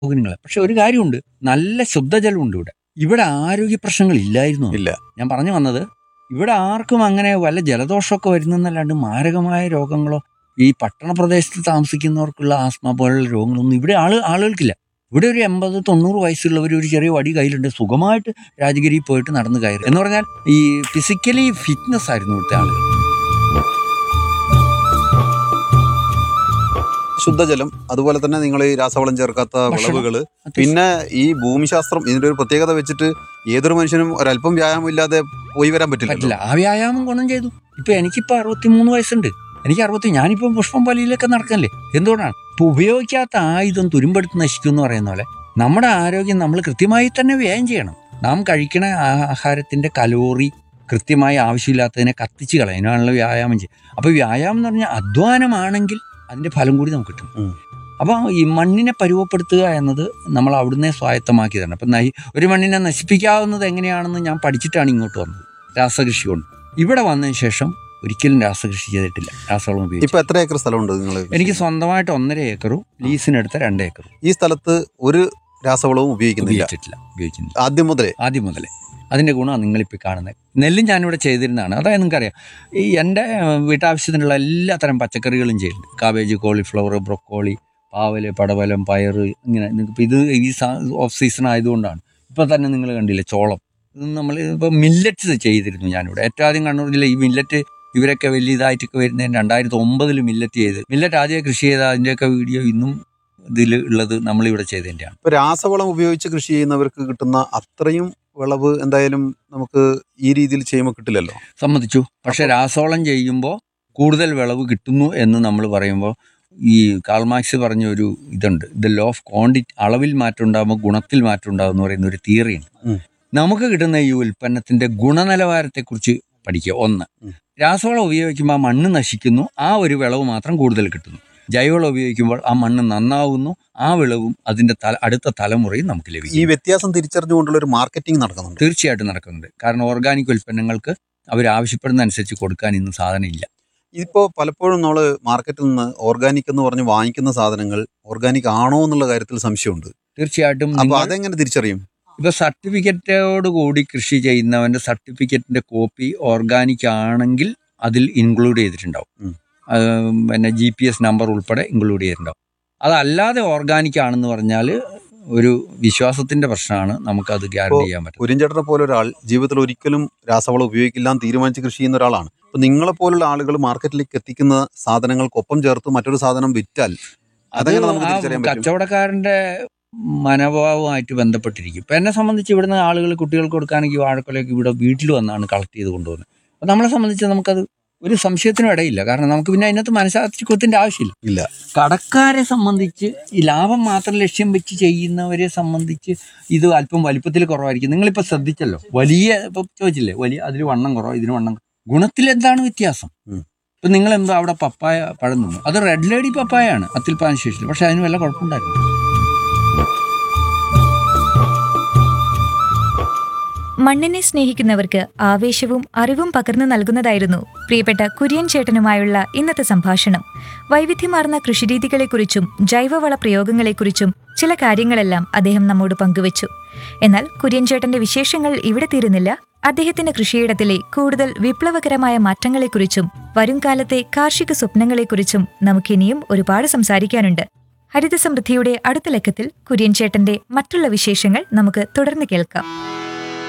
സൗകര്യങ്ങൾ പക്ഷെ ഒരു കാര്യമുണ്ട് നല്ല ശുദ്ധജലമുണ്ട് ഇവിടെ ഇവിടെ ആരോഗ്യ പ്രശ്നങ്ങൾ ഇല്ലായിരുന്നു ഇല്ല. ഞാൻ പറഞ്ഞു വന്നത് ഇവിടെ ആർക്കും അങ്ങനെ വല്ല ജലദോഷമൊക്കെ വരുന്നല്ലാണ്ട് മാരകമായ രോഗങ്ങളോ ഈ പട്ടണ പ്രദേശത്ത് താമസിക്കുന്നവർക്കുള്ള ആസ്മ പോലുള്ള രോഗങ്ങളൊന്നും ഇവിടെ ആള് ആളുകൾക്കില്ല ഇവിടെ ഒരു എൺപത് തൊണ്ണൂറ് വയസ്സുള്ളവർ ഒരു ചെറിയ വടി കയ്യിലുണ്ട് സുഖമായിട്ട് രാജഗിരി പോയിട്ട് നടന്ന് കയറി എന്ന് പറഞ്ഞാൽ ഈ ഫിസിക്കലി ഫിറ്റ്നസ് ആയിരുന്നു ഇവിടുത്തെ ആളുകൾ ശുദ്ധജലം അതുപോലെ തന്നെ നിങ്ങൾ ഈ രാസവളം ചേർക്കാത്ത ഭക്ഷണം. വിളവുകള് പിന്നെ ഈ ഭൂമിശാസ്ത്രം ഇതിന്റെ ഒരു പ്രത്യേകത വെച്ചിട്ട് ഏതൊരു മനുഷ്യനും ഒരല്പം വ്യായാമം ഇല്ലാതെ പോയി വരാൻ പറ്റില്ല പറ്റില്ല ആ വ്യായാമം ഗുണം ചെയ്തു ഇപ്പൊ എനിക്കിപ്പോ അറുപത്തിമൂന്ന് വയസ്സുണ്ട് എനിക്ക് അറുപത്തി ഞാനിപ്പോ പുഷ്പം പലിയിലൊക്കെ നടക്കല്ലേ എന്തുകൊണ്ടാണ് ഇപ്പൊ ഉപയോഗിക്കാത്ത ആയുധം തുരുമ്പെടുത്ത് നശിക്കും എന്ന് പറയുന്ന പോലെ നമ്മുടെ ആരോഗ്യം നമ്മൾ കൃത്യമായി തന്നെ വ്യയം ചെയ്യണം നാം കഴിക്കണ ആഹാരത്തിന്റെ കലോറി കൃത്യമായി ആവശ്യമില്ലാത്തതിനെ കത്തിച്ച് കളയാനാണല്ലോ വ്യായാമം ചെയ്യുക അപ്പൊ വ്യായാമം എന്ന് പറഞ്ഞാൽ അധ്വാനമാണെങ്കിൽ അതിന്റെ ഫലം കൂടി നമുക്ക് കിട്ടും ഉം. അപ്പൊ ഈ മണ്ണിനെ പരുവപ്പെടുത്തുക എന്നത് നമ്മൾ അവിടുന്ന് സ്വായത്തമാക്കി തരണം അപ്പൊ നയി- ഒരു മണ്ണിനെ നശിപ്പിക്കാവുന്നത് എങ്ങനെയാണെന്ന് ഞാൻ പഠിച്ചിട്ടാണ് ഇങ്ങോട്ട് വന്നത് രാസകൃഷി കൊണ്ട് ഇവിടെ വന്നതിന് ശേഷം ഒരിക്കലും രാസകൃഷി ചെയ്തിട്ടില്ല രാസവളം ഉപയോഗിച്ചു ഇപ്പൊ എത്ര ഏക്കർ സ്ഥലമുണ്ട് നിങ്ങൾ എനിക്ക് സ്വന്തമായിട്ട് ഒന്നര ഏക്കറും ലീസിനെടുത്ത രണ്ട് ഏക്കറും ഈ സ്ഥലത്ത് ഒരു രാസവളവും ഉപയോഗിക്കുന്നില്ല ഉപയോഗിച്ചിട്ടില്ല ഉപയോഗിക്കുന്നില്ല ആദ്യം മുതലേ ആദ്യം മുതലേ അതിൻ്റെ ഗുണമാണ് നിങ്ങളിപ്പോൾ കാണുന്നത് നെല്ലും ഞാനിവിടെ ചെയ്തിരുന്നതാണ് അതായത് നിങ്ങൾക്കറിയാം ഈ എൻ്റെ ഏഹ്, വീട്ടാവശ്യത്തിനുള്ള എല്ലാ തരം പച്ചക്കറികളും ചെയ്യുന്നുണ്ട് കാബേജ് കോളിഫ്ലവർ ബ്രൊക്കോളി പാവല് പടവലം പയറ് ഇങ്ങനെ നിങ്ങൾക്ക് ഇത് ഈ ഓഫ് സീസൺ ആയതുകൊണ്ടാണ് ഇപ്പം തന്നെ നിങ്ങൾ കണ്ടില്ലേ ചോളം ഇത് നമ്മൾ ഇപ്പോൾ മില്ലറ്റ്സ് ചെയ്തിരുന്നു ഞാനിവിടെ ഏറ്റവും ആദ്യം കണ്ണൂർ ജില്ല ഈ മില്ലറ്റ് ഇവരൊക്കെ വലിയ ഇതായിട്ടൊക്കെ വരുന്നതിന് രണ്ടായിരത്തി ഒമ്പതിൽ മില്ലറ്റ് ചെയ്ത് മില്ലറ്റ് ആദ്യം കൃഷി ചെയ്ത അതിൻ്റെയൊക്കെ വീഡിയോ ഇന്നും ഇതിൽ ഉള്ളത് നമ്മളിവിടെ ചെയ്തതിൻ്റെയാണ് ഇപ്പൊ രാസവളം ഉപയോഗിച്ച് കൃഷി ചെയ്യുന്നവർക്ക് കിട്ടുന്ന അത്രയും വിളവ് എന്തായാലും നമുക്ക് ഈ രീതിയിൽ ചെയ്യുമ്പോൾ കിട്ടില്ലല്ലോ സമ്മതിച്ചു പക്ഷെ രാസവളം ചെയ്യുമ്പോൾ കൂടുതൽ വിളവ് കിട്ടുന്നു എന്ന് നമ്മൾ പറയുമ്പോൾ ഈ കാൾമാക്സ് പറഞ്ഞ ഒരു ഇതുണ്ട് ദ ലോ ഓഫ് ക്വാണ്ടിറ്റി അളവിൽ മാറ്റം ഉണ്ടാകുമ്പോൾ ഗുണത്തിൽ മാറ്റം ഉണ്ടാകും എന്ന് പറയുന്ന ഒരു തിയറിയുണ്ട് ഉം. നമുക്ക് കിട്ടുന്ന ഈ ഉൽപ്പന്നത്തിന്റെ ഗുണനിലവാരത്തെക്കുറിച്ച് പഠിക്കുക ഒന്ന് ഉം. രാസവളം ഉപയോഗിക്കുമ്പോൾ ആ മണ്ണ് നശിക്കുന്നു ആ ഒരു വിളവ് മാത്രം കൂടുതൽ കിട്ടുന്നു ജൈവവളം ഉപയോഗിക്കുമ്പോൾ ആ മണ്ണ് നന്നാവുന്നു ആ വിളവും അതിന്റെ തല അടുത്ത തലമുറയും നമുക്ക് ഈ ലഭിക്കും വ്യത്യാസം തിരിച്ചറിഞ്ഞുകൊണ്ടുള്ള ഒരു മാർക്കറ്റിംഗ് നടക്കുന്നുണ്ട് തീർച്ചയായിട്ടും നടക്കുന്നുണ്ട് കാരണം ഓർഗാനിക് ഉൽപ്പന്നങ്ങൾക്ക് അവർ ആവശ്യപ്പെടുന്ന അനുസരിച്ച് കൊടുക്കാൻ ഇന്ന് സാധനം ഇല്ല ഇതിപ്പോ പലപ്പോഴും നമ്മൾ മാർക്കറ്റിൽ നിന്ന് ഓർഗാനിക് എന്ന് പറഞ്ഞ് വാങ്ങിക്കുന്ന സാധനങ്ങൾ ഓർഗാനിക് ആണോ എന്നുള്ള കാര്യത്തിൽ സംശയമുണ്ട് തീർച്ചയായിട്ടും അപ്പൊ നിങ്ങൾ അതെങ്ങനെ തിരിച്ചറിയും ഇപ്പൊ സർട്ടിഫിക്കറ്റോട് കൂടി കൃഷി ചെയ്യുന്നവന്റെ സർട്ടിഫിക്കറ്റിന്റെ കോപ്പി ഓർഗാനിക് ആണെങ്കിൽ അതിൽ ഇൻക്ലൂഡ് ചെയ്തിട്ടുണ്ടാവും ഉം. അത് പിന്നെ ജി പി എസ് നമ്പർ ഉൾപ്പെടെ ഇൻക്ലൂഡ് ചെയ്തിട്ടുണ്ടാവും അതല്ലാതെ ഓർഗാനിക് ആണെന്ന് പറഞ്ഞാൽ ഒരു വിശ്വാസത്തിന്റെ പ്രശ്നമാണ് നമുക്കത് ഗ്യാരണ്ടി ചെയ്യാൻ പറ്റും കുര്യൻചേട്ടനെ പോലെ ഒരാൾ ജീവിതത്തിൽ ഒരിക്കലും രാസവളം ഉപയോഗിക്കില്ല എന്ന് തീരുമാനിച്ച് കൃഷി ചെയ്യുന്ന ഒരാളാണ് അപ്പൊ നിങ്ങളെ പോലുള്ള ആളുകൾ മാർക്കറ്റിലേക്ക് എത്തിക്കുന്ന സാധനങ്ങൾക്കൊപ്പം ചേർത്ത് മറ്റൊരു സാധനം വിറ്റാൽ അത് അതെങ്ങനെ നമുക്ക് ആ തിരിച്ചറിയാൻ പറ്റും കച്ചവടക്കാരന്റെ മനോഭാവമായിട്ട് ബന്ധപ്പെട്ടിരിക്കും ഇപ്പൊ എന്നെ സംബന്ധിച്ച് ഇവിടുന്ന് ആളുകൾ കുട്ടികൾക്ക് കൊടുക്കാനെങ്കിൽ വാഴക്കൊലയൊക്കെ ഇവിടെ വീട്ടിൽ വന്നാണ് കളക്ട് ചെയ്ത് കൊണ്ടുപോകുന്നത് അപ്പൊ നമ്മളെ സംബന്ധിച്ച് നമുക്കത് ഒരു സംശയത്തിനും ഇടയില്ല കാരണം നമുക്ക് പിന്നെ അതിനകത്ത് മനഃശാസ്ത്രത്തിന്റെ ആവശ്യമില്ല ഇല്ല കടക്കാരെ സംബന്ധിച്ച് ഈ ലാഭം മാത്രം ലക്ഷ്യം വെച്ച് ചെയ്യുന്നവരെ സംബന്ധിച്ച് ഇത് അല്പം വലിപ്പത്തിൽ കുറവായിരിക്കും നിങ്ങളിപ്പോൾ ശ്രദ്ധിച്ചല്ലോ വലിയ ഇപ്പൊ ചോദിച്ചില്ലേ വലിയ അതിൽ വണ്ണം കുറവ് ഇതിന് വണ്ണം കുറവ്. ഗുണത്തിൽ എന്താണ് വ്യത്യാസം ഉം. ഇപ്പൊ നിങ്ങൾ എന്തോ അവിടെ പപ്പായ പഴം തിന്നു അത് റെഡ് ലേഡി പപ്പായാണ് അത്യുൽപാദന ശേഷി പക്ഷെ അതിന് വല്ല കുഴപ്പമുണ്ടായിരുന്നു മണ്ണിനെ സ്നേഹിക്കുന്നവർക്ക് ആവേശവും അറിവും പകർന്നു നൽകുന്നതായിരുന്നു പ്രിയപ്പെട്ട കുര്യൻ ചേട്ടനുമായുള്ള ഇന്നത്തെ സംഭാഷണം വൈവിധ്യമാർന്ന കൃഷിരീതികളെക്കുറിച്ചും ജൈവവള പ്രയോഗങ്ങളെക്കുറിച്ചും ചില കാര്യങ്ങളെല്ലാം അദ്ദേഹം നമ്മോട് പങ്കുവച്ചു എന്നാൽ കുര്യൻ ചേട്ടന്റെ വിശേഷങ്ങൾ ഇവിടെ തീരുന്നില്ല അദ്ദേഹത്തിന്റെ കൃഷിയിടത്തിലെ കൂടുതൽ വിപ്ലവകരമായ മാറ്റങ്ങളെക്കുറിച്ചും വരുംകാലത്തെ കാർഷിക സ്വപ്നങ്ങളെക്കുറിച്ചും നമുക്കിനിയും ഒരുപാട് സംസാരിക്കാനുണ്ട് ഹരിതസമൃദ്ധിയുടെ അടുത്ത ലക്കത്തിൽ കുര്യൻ ചേട്ടന്റെ മറ്റുള്ള വിശേഷങ്ങൾ നമുക്ക് തുടർന്ന് കേൾക്കാം